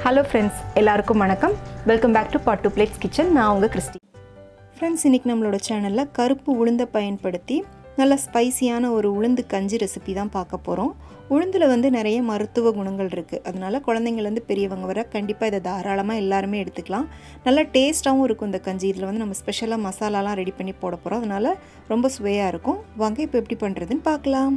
hello friends எல்லாருக்கும் வணக்கம் welcome back to pot two plates kitchen நான் உங்கள் கிறிஸ்டி ஃப்ரெண்ட்ஸ் இன்றைக்கி நம்மளோட சேனலில் கருப்பு உளுந்தை பயன்படுத்தி நல்ல ஸ்பைசியான ஒரு உளுந்து கஞ்சி ரெசிபி தான் பார்க்க போகிறோம் உளுந்தில் வந்து நிறைய மருத்துவ குணங்கள் இருக்குது அதனால குழந்தைங்கள்லேருந்து பெரியவங்க வர கண்டிப்பாக இதை தாராளமாக எல்லாருமே எடுத்துக்கலாம் நல்லா டேஸ்ட்டாகவும் இருக்கும் இந்த கஞ்சி இதில் வந்து நம்ம ஸ்பெஷலாக மசாலாலாம் ரெடி பண்ணி போட போகிறோம் அதனால் ரொம்ப சுவையாக இருக்கும் வாங்க இப்போ எப்படி பண்ணுறதுன்னு பார்க்கலாம்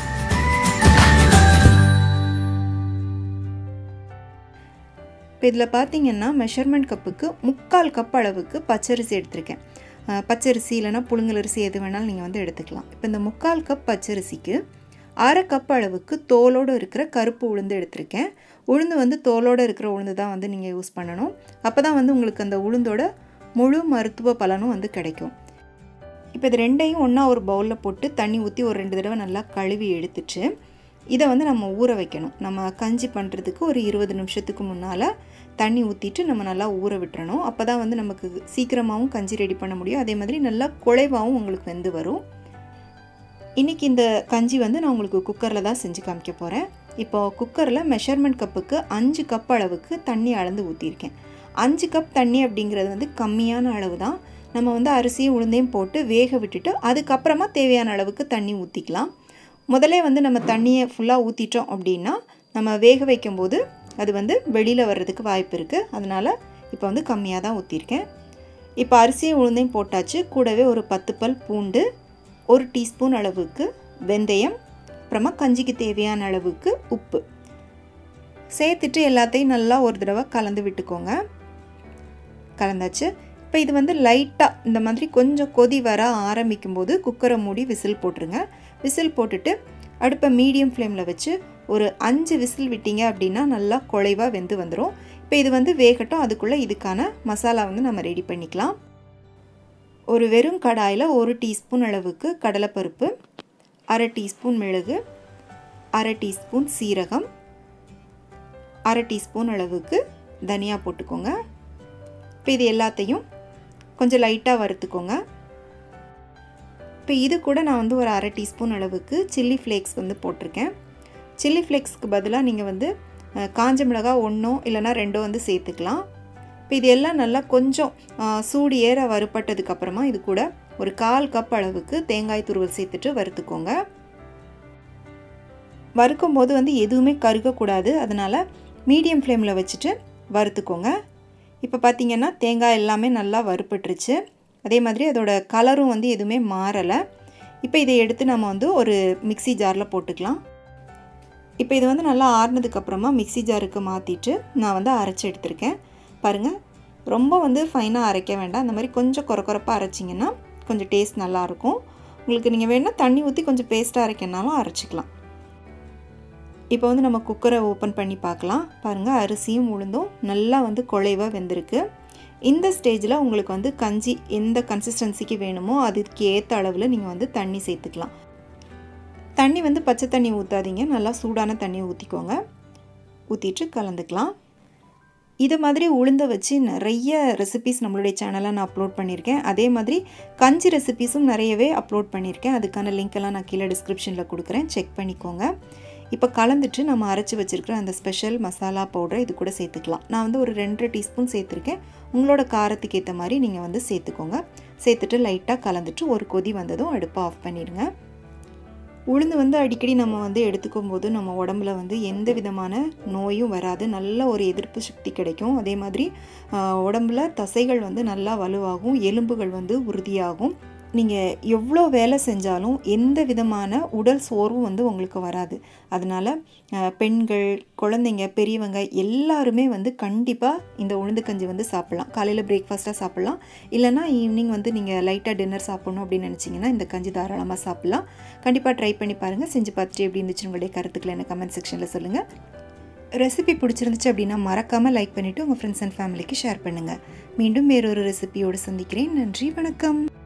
இப்போ இதில் பார்த்தீங்கன்னா மெஷர்மெண்ட் கப்புக்கு முக்கால் கப் அளவுக்கு பச்சரிசி எடுத்திருக்கேன் அஹ் பச்சரிசி இல்லைன்னா புழுங்கலரிசி எது வேணாலும் நீங்கள் வந்து எடுத்துக்கலாம் இப்போ இந்த முக்கால் கப் பச்சரிசிக்கு அரை கப் அளவுக்கு தோலோடு இருக்கிற கருப்பு உளுந்து எடுத்திருக்கேன் உளுந்து வந்து தோலோடு இருக்கிற உளுந்து தான் வந்து நீங்கள் யூஸ் பண்ணணும் அப்போ தான் வந்து உங்களுக்கு அந்த உளுந்தோட முழு மருத்துவ பலனும் வந்து கிடைக்கும் இப்போ இது ரெண்டையும் ஒன்றா ஒரு பவுலில் போட்டு தண்ணி ஊற்றி ஒரு ரெண்டு தடவை நல்லா கழுவி எடுத்துட்டு இதை வந்து நம்ம ஊற வைக்கணும் நம்ம கஞ்சி பண்ணுறதுக்கு ஒரு இருபது நிமிஷத்துக்கு முன்னால் தண்ணி ஊற்றிட்டு நம்ம நல்லா ஊற விட்டுறணும் அப்போ தான் வந்து நமக்கு சீக்கிரமாகவும் கஞ்சி ரெடி பண்ண முடியும் அதே மாதிரி நல்லா குழைவாகவும் உங்களுக்கு வெந்து வரும் இன்றைக்கி இந்த கஞ்சி வந்து நான் உங்களுக்கு குக்கரில் தான் செஞ்சு காமிக்க போகிறேன் இப்போ குக்கரில் மெஷர்மெண்ட் கப்புக்கு அஞ்சு கப் அளவுக்கு தண்ணி அளந்து ஊற்றிருக்கேன் அஞ்சு கப் தண்ணி அப்படிங்கிறது வந்து கம்மியான அளவு தான் நம்ம வந்து அரிசியும் உளுந்தையும் போட்டு வேக விட்டுட்டு அதுக்கப்புறமா தேவையான அளவுக்கு தண்ணி ஊற்றிக்கலாம் முதல்ல வந்து நம்ம தண்ணியை ஃபுல்லாக ஊற்றிட்டோம் அப்படின்னா நம்ம வேக வைக்கும்போது அது வந்து வெளியில் வர்றதுக்கு வாய்ப்பு இருக்குது அதனால் இப்போ வந்து கம்மியாக தான் ஊற்றிருக்கேன் இப்போ அரிசியும் உளுந்தையும் போட்டாச்சு கூடவே ஒரு பத்து பல் பூண்டு ஒரு டீஸ்பூன் அளவுக்கு வெந்தயம் அப்புறமா கஞ்சிக்கு தேவையான அளவுக்கு உப்பு சேர்த்துட்டு எல்லாத்தையும் நல்லா ஒரு தடவை கலந்து விட்டுக்கோங்க கலந்தாச்சு இப்போ இது வந்து லைட்டாக இந்த மாதிரி கொஞ்சம் கொதி வர ஆரம்பிக்கும் போது குக்கரை மூடி விசில் போட்டுருங்க விசில் போட்டுட்டு அடுப்பை மீடியம் ஃப்ளேமில் வச்சு ஒரு அஞ்சு விசில் விட்டீங்க அப்படின்னா நல்லா குழைவாக வெந்து வந்துடும் இப்போ இது வந்து வேகட்டும் அதுக்குள்ளே இதுக்கான மசாலா வந்து நம்ம ரெடி பண்ணிக்கலாம் ஒரு வெறும் கடாயில் ஒரு டீஸ்பூன் அளவுக்கு கடலைப்பருப்பு அரை டீஸ்பூன் மிளகு அரை டீஸ்பூன் சீரகம் அரை டீஸ்பூன் அளவுக்கு தனியா போட்டுக்கோங்க இப்போ இது எல்லாத்தையும் கொஞ்சம் லைட்டாக வறுத்துக்கோங்க இப்போ இது கூட நான் வந்து ஒரு அரை டீஸ்பூன் அளவுக்கு சில்லி ஃப்ளேக்ஸ் வந்து போட்டிருக்கேன் சில்லி ஃப்ளேக்ஸ்க்கு பதிலாக நீங்கள் வந்து காஞ்ச மிளகா ஒன்றோ இல்லைனா ரெண்டோ வந்து சேர்த்துக்கலாம் இப்போ இது எல்லாம் நல்லா கொஞ்சம் சூடு ஏற வறுப்பட்டதுக்கப்புறமா இது கூட ஒரு கால் கப் அளவுக்கு தேங்காய் துருவல் சேர்த்துட்டு வறுத்துக்கோங்க வறுக்கும் போது வந்து எதுவுமே கருகக்கூடாது அதனால் மீடியம் ஃப்ளேமில் வச்சுட்டு வறுத்துக்கோங்க இப்போ பார்த்திங்கன்னா தேங்காய் எல்லாமே நல்லா வறுப்பட்டுருச்சு அதே மாதிரி அதோட கலரும் வந்து எதுவுமே மாறலை இப்போ இதை எடுத்து நம்ம வந்து ஒரு மிக்சி ஜாரில் போட்டுக்கலாம் இப்போ இது வந்து நல்லா ஆறுனதுக்கப்புறமா மிக்சி ஜாருக்கு மாற்றிட்டு நான் வந்து அரைச்சி எடுத்திருக்கேன் பாருங்கள் ரொம்ப வந்து ஃபைனாக அரைக்க வேண்டாம் அந்த மாதிரி கொஞ்சம் குறை குறைப்பாக அரைச்சிங்கன்னா கொஞ்சம் டேஸ்ட் நல்லாயிருக்கும் உங்களுக்கு நீங்கள் வேணால் தண்ணி ஊற்றி கொஞ்சம் பேஸ்ட்டாக அரைக்கனாலும் அரைச்சிக்கலாம் இப்போ வந்து நம்ம குக்கரை ஓப்பன் பண்ணி பார்க்கலாம் பாருங்கள் அரிசியும் உளுந்தும் நல்லா வந்து குழைவாக வெந்திருக்கு இந்த ஸ்டேஜில் உங்களுக்கு வந்து கஞ்சி எந்த கன்சிஸ்டன்சிக்கு வேணுமோ அதுக்கு ஏற்ற அளவில் நீங்கள் வந்து தண்ணி சேர்த்துக்கலாம் தண்ணி வந்து பச்சை தண்ணி ஊற்றாதீங்க நல்லா சூடான தண்ணி ஊற்றிக்கோங்க ஊற்றிட்டு கலந்துக்கலாம் இது மாதிரி உளுந்த வச்சு நிறைய ரெசிபிஸ் நம்மளுடைய சேனலில் நான் அப்லோட் பண்ணியிருக்கேன் அதே மாதிரி கஞ்சி ரெசிபிஸும் நிறையவே அப்லோட் பண்ணியிருக்கேன் அதுக்கான லிங்க்கெல்லாம் நான் கீழே டிஸ்கிரிப்ஷனில் கொடுக்குறேன் செக் பண்ணிக்கோங்க இப்போ கலந்துட்டு நம்ம அரைச்சி வச்சுருக்கிற அந்த ஸ்பெஷல் மசாலா பவுடரை இது கூட சேர்த்துக்கலாம் நான் வந்து ஒரு ரெண்டரை டீஸ்பூன் சேர்த்துருக்கேன் உங்களோட காரத்துக்கு ஏற்ற மாதிரி நீங்கள் வந்து சேர்த்துக்கோங்க சேர்த்துட்டு லைட்டாக கலந்துட்டு ஒரு கொதி வந்ததும் அடுப்பை ஆஃப் பண்ணிடுங்க உளுந்து வந்து அடிக்கடி நம்ம வந்து எடுத்துக்கும் போது நம்ம உடம்புல வந்து எந்த விதமான நோயும் வராது நல்ல ஒரு எதிர்ப்பு சக்தி கிடைக்கும் அதே மாதிரி உடம்புல தசைகள் வந்து நல்லா வலுவாகும் எலும்புகள் வந்து உறுதியாகும் நீங்கள் எவ்வளோ வேலை செஞ்சாலும் எந்த விதமான உடல் சோர்வும் வந்து உங்களுக்கு வராது அதனால் பெண்கள் குழந்தைங்க பெரியவங்க எல்லாருமே வந்து கண்டிப்பாக இந்த உளுந்து கஞ்சி வந்து சாப்பிட்லாம் காலையில் பிரேக்ஃபாஸ்ட்டாக சாப்பிட்லாம் இல்லைனா ஈவினிங் வந்து நீங்கள் லைட்டாக டின்னர் சாப்பிட்ணும் அப்படின்னு நினச்சிங்கன்னா இந்த கஞ்சி தாராளமாக சாப்பிட்லாம் கண்டிப்பாக ட்ரை பண்ணி பாருங்கள் செஞ்சு பார்த்துட்டு எப்படி இருந்துச்சு உங்களுடைய கருத்துக்களை எனக்கு கமெண்ட் செக்ஷனில் சொல்லுங்கள் ரெசிபி பிடிச்சிருந்துச்சு அப்படின்னா மறக்காமல் லைக் பண்ணிவிட்டு உங்கள் ஃப்ரெண்ட்ஸ் அண்ட் ஃபேமிலிக்கு ஷேர் பண்ணுங்கள் மீண்டும் வேறொரு ரெசிபியோடு சந்திக்கிறேன் நன்றி வணக்கம்